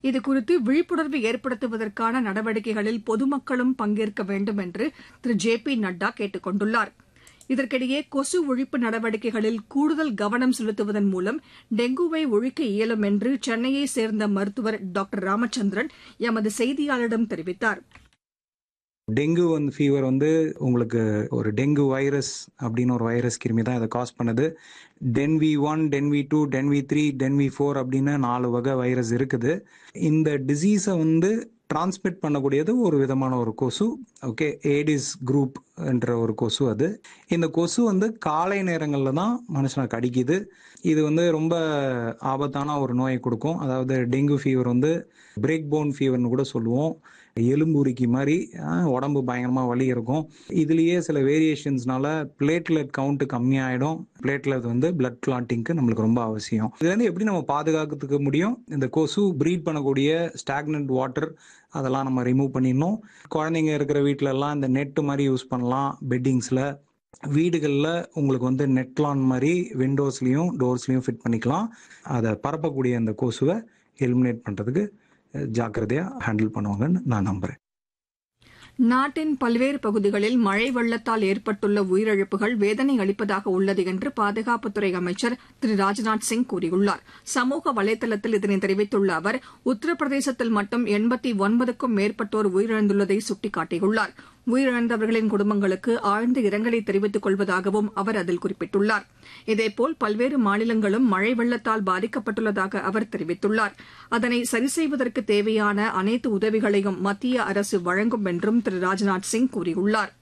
இதுகுறித்து விழிப்புணர்வு ஏற்படுத்துவதற்கான நடவடிக்கைகளில் பொதுமக்களும் பங்கேற்க வேண்டும் என்று திரு ஜே பி நட்டா கேட்டுக் கொண்டுள்ளார் இதற்கிடையே கொசு ஒழிப்பு நடவடிக்கைகளில் கூடுதல் கவனம் செலுத்துவதன் மூலம் டெங்குவை ஒழிக்க இயலும் என்று சென்னையைச் சேர்ந்த மருத்துவர் டாக்டர் ராமச்சந்திரன் எமது செய்தியாளரிடம் தெரிவித்தார் டெங்கு வந்து ஃபீவர் வந்து உங்களுக்கு ஒரு டெங்கு வைரஸ் அப்படின்னு ஒரு வைரஸ் கிருமி தான் இதை காஸ் பண்ணுது DENV one DENV two DENV three DENV four அப்படின்னு நாலு வகை வைரஸ் இருக்குது இந்த டிசீஸை வந்து டிரான்ஸ்மிட் பண்ணக்கூடியது ஒரு விதமான ஒரு கொசு ஓகே ஏடிஸ் குரூப் என்ற ஒரு கொசு அது இந்த கொசு வந்து காலை நேரங்களில் தான் மனுஷனை கடிக்குது இது வந்து ரொம்ப ஆபத்தான ஒரு நோயை கொடுக்கும் அதாவது டெங்கு ஃபீவர் வந்து பிரேக் போன் ஃபீவர்னு கூட சொல்லுவோம் எலும்புரிக்கி மாதிரி உடம்பு பயங்கரமாக வலி இருக்கும் இதுலேயே சில வேரியேஷன்ஸ்னால பிளேட்லெட் கவுண்ட் கம்மியாயிடும் பிளேட்லெட் வந்து பிளட் கிளாட்டிங்க்கு நம்மளுக்கு ரொம்ப அவசியம் இதுலேருந்து எப்படி நம்ம பாதுகாக்கிறதுக்கு முடியும் இந்த கொசு ப்ரீட் பண்ணக்கூடிய ஸ்டாக்னன்ட் வாட்டர் அதெல்லாம் நம்ம ரிமூவ் பண்ணிடணும் குழந்தைங்க இருக்கிற வீட்டிலலாம் இந்த நெட்டு மாதிரி யூஸ் பண்ணலாம் பெட்டிங்ஸில் வீடுகளில் உங்களுக்கு வந்து நெட்லான் மாதிரி விண்டோஸ்லேயும் டோர்ஸ்லையும் ஃபிட் பண்ணிக்கலாம் அதை பரப்பக்கூடிய அந்த கொசுவை எலிமினேட் பண்ணுறதுக்கு ஜாக்கிரதையாக ஹேண்டில் பண்ணுவாங்கன்னு நான் நம்புகிறேன் நாட்டின் பல்வேறு பகுதிகளில் மழை வெள்ளத்தால் ஏற்பட்டுள்ள உயிரிழப்புகள் வேதனை அளிப்பதாக உள்ளது என்று பாதுகாப்புத்துறை அமைச்சர் திரு ராஜ்நாத் சிங் கூறியுள்ளார் சமூக வலைதளத்தில் இதனை தெரிவித்துள்ள அவர் உத்தரப்பிரதேசத்தில் மட்டும் எண்பத்தி ஒன்பதுக்கும் மேற்பட்டோர் உயிரிழந்துள்ளதை சுட்டிக்காட்டியுள்ளார் உயிரிழந்தவர்களின் குடும்பங்களுக்கு ஆழ்ந்த இரங்கலை தெரிவித்துக் கொள்வதாகவும் அவர் அதில் குறிப்பிட்டுள்ளார் இதேபோல் பல்வேறு மாநிலங்களும் மழை வெள்ளத்தால் பாதிக்கப்பட்டுள்ளதாக அவர் தெரிவித்துள்ளார் அதனை சரி செய்வதற்கு தேவையான அனைத்து உதவிகளையும் மத்திய அரசு வழங்கும் என்றும் திரு ராஜ்நாத் சிங் கூறியுள்ளார்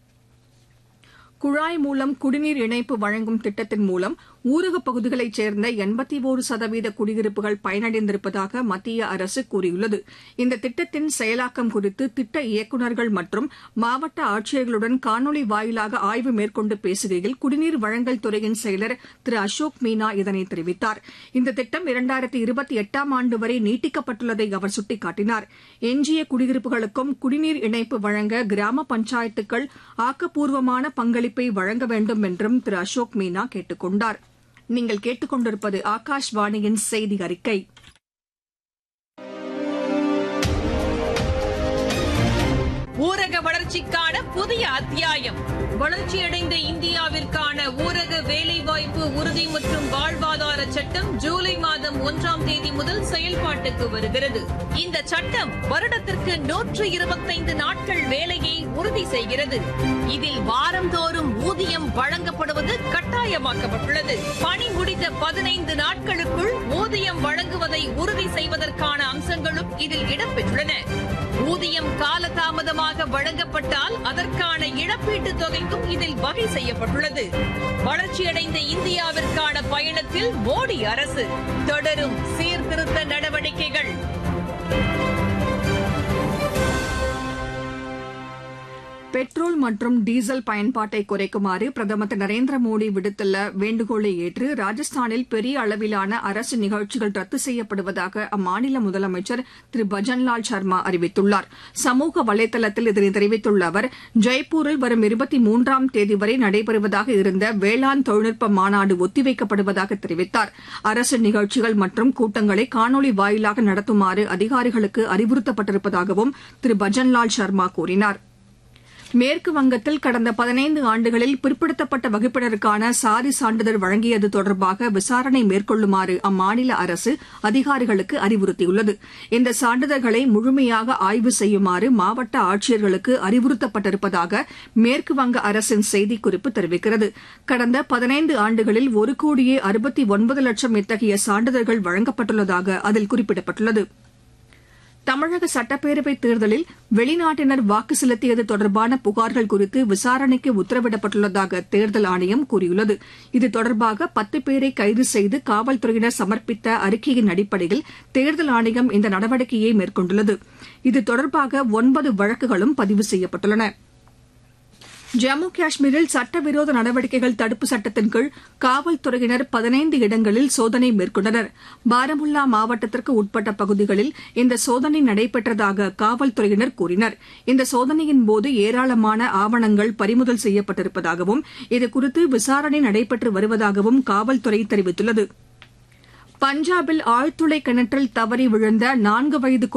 குழாய் மூலம் குடிநீர் இணைப்பு வழங்கும் திட்டத்தின் மூலம் ஊரகப் பகுதிகளைச் சேர்ந்த எண்பத்தி ஒரு சதவீத குடியிருப்புகள் பயனடைந்திருப்பதாக மத்திய அரசு கூறியுள்ளது இந்த திட்டத்தின் செயலாக்கம் குறித்து திட்ட இயக்குநர்கள் மற்றும் மாவட்ட ஆட்சியர்களுடன் காணொலி வாயிலாக ஆய்வு மேற்கொண்டு பேசுகையில் குடிநீர் வழங்கல் துறையின் செயலர் திரு அசோக் மீனா இதனை தெரிவித்தார் இந்த திட்டம் இரண்டாயிரத்தி இருபத்தி எட்டாம் ஆண்டு வரை நீட்டிக்கப்பட்டுள்ளதை அவர் சுட்டிக்காட்டினார் எஞ்சிய குடியிருப்புகளுக்கும் குடிநீர் இணைப்பு வழங்க கிராம பஞ்சாயத்துக்கள் ஆக்கப்பூர்வமான பங்களிப்பை வழங்க வேண்டும் என்றும் திரு அசோக் மீனா கேட்டுக் கொண்டார் நீங்கள் கேட்டுக்கொண்டிருப்பது ஆகாஷ்வாணியின் செய்தி அறிக்கை ஊரக வளர்ச்சிக்கான புதிய அத்தியாயம் வளர்ச்சியடைந்த இந்தியாவிற்கான ஊரக வேலைவாய்ப்பு உறுதி மற்றும் வாழ்வாதார சட்டம் ஜூலை மாதம் ஒன்றாம் தேதி முதல் செயல்பாட்டுக்கு வருகிறது இந்த சட்டம் வருடத்திற்கு நூற்று இருபத்தைந்து நாட்கள் வேலையை உறுதி செய்கிறது இதில் வாரந்தோறும் ஊதியம் வழங்கப்படுவது கட்டாயமாக்கப்பட்டுள்ளது பணி முடிந்த பதினைந்து நாட்களுக்குள் ஊதியம் வழங்குவதை உறுதி செய்வதற்கான அம்சங்களும் இதில் இடம்பெற்றுள்ளன ஊதியம் காலதாமதமாக வழங்கப்பட்டால் அதற்கான இழப்பீட்டுத் தொகைக்கும் இதில் வகை செய்யப்பட்டுள்ளது வளர்ச்சியடைந்த இந்தியாவிற்கான பயணத்தில் மோடி அரசு தொடரும் சீர்திருத்த நடவடிக்கைகள் பெட்ரோல் மற்றும் டீசல் பயன்பாட்டை குறைக்குமாறு பிரதமர் திரு நரேந்திர மோடி விடுத்துள்ள வேண்டுகோளை ஏற்று ராஜஸ்தானில் பெரிய அளவிலான அரசு நிகழ்ச்சிகள் ரத்து செய்யப்படுவதாக அம்மாநில முதலமைச்சர் திரு பஜன்லால் சர்மா அறிவித்துள்ளார் சமூக வலைதளத்தில் இதனை தெரிவித்துள்ள அவர் ஜெய்ப்பூரில் வரும் இருபத்தி மூன்றாம் தேதி வரை நடைபெறுவதாக இருந்த வேளாண் தொழில்நுட்ப மாநாடு ஒத்திவைக்கப்படுவதாக தெரிவித்தார் அரசு நிகழ்ச்சிகள் மற்றும் கூட்டங்களை காணொலி வாயிலாக நடத்துமாறு அதிகாரிகளுக்கு அறிவுறுத்தப்பட்டிருப்பதாகவும் திரு பஜன்லால் சர்மா கூறினார் மேற்கு வங்கத்தில் கடந்த பதினைந்து ஆண்டுகளில் பிற்படுத்தப்பட்ட வகுப்பினருக்கான சாதி சான்றிதழ் வழங்கியது தொடர்பாக விசாரணை மேற்கொள்ளுமாறு அம்மாநில அரசு அதிகாரிகளுக்கு அறிவுறுத்தியுள்ளது இந்த சான்றிதழ்களை முழுமையாக ஆய்வு செய்யுமாறு மாவட்ட ஆட்சியர்களுக்கு அறிவுறுத்தப்பட்டிருப்பதாக மேற்கு வங்க அரசின் செய்திக்குறிப்பு தெரிவிக்கிறது கடந்த பதினைந்து ஆண்டுகளில் ஒரு கோடியே அறுபத்தி ஒன்பது லட்சம் இத்தகைய சான்றிதழ்கள் வழங்கப்பட்டுள்ளதாக அதில் குறிப்பிடப்பட்டுள்ளது தமிழக சட்டப்பேரவைத் தேர்தலில் வெளிநாட்டினர் வாக்கு செலுத்தியது தொடர்பான புகார்கள் குறித்து விசாரணைக்கு உத்தரவிடப்பட்டுள்ளதாக தேர்தல் ஆணையம் கூறியுள்ளது இது தொடர்பாக பத்து பேரை கைது செய்து காவல்துறையினர் சமர்ப்பித்த அறிக்கையின் அடிப்படையில் தேர்தல் ஆணையம் இந்த நடவடிக்கையை மேற்கொண்டுள்ளது இது தொடர்பாக ஒன்பது வழக்குகளும் பதிவு செய்யப்பட்டுள்ளன ஜம்மு காஷ்மீரில் சட்டவிரோத நடவடிக்கைகள் தடுப்பு சட்டத்தின் கீழ் காவல்துறையினர் பதினைந்து இடங்களில் சோதனை மேற்கொண்டனர் பாரமுல்லா மாவட்டத்திற்கு உட்பட்ட பகுதிகளில் இந்த சோதனை நடைபெற்றதாக காவல்துறையினர் கூறினர் இந்த சோதனையின் போது ஏராளமான ஆவணங்கள் பறிமுதல் செய்யப்பட்டிருப்பதாகவும் இதுகுறித்து விசாரணை நடைபெற்று வருவதாகவும் காவல்துறை தெரிவித்துள்ளது பஞ்சாபில் ஆழ்துளை கிணற்றில் தவறி விழுந்த நான்கு வயது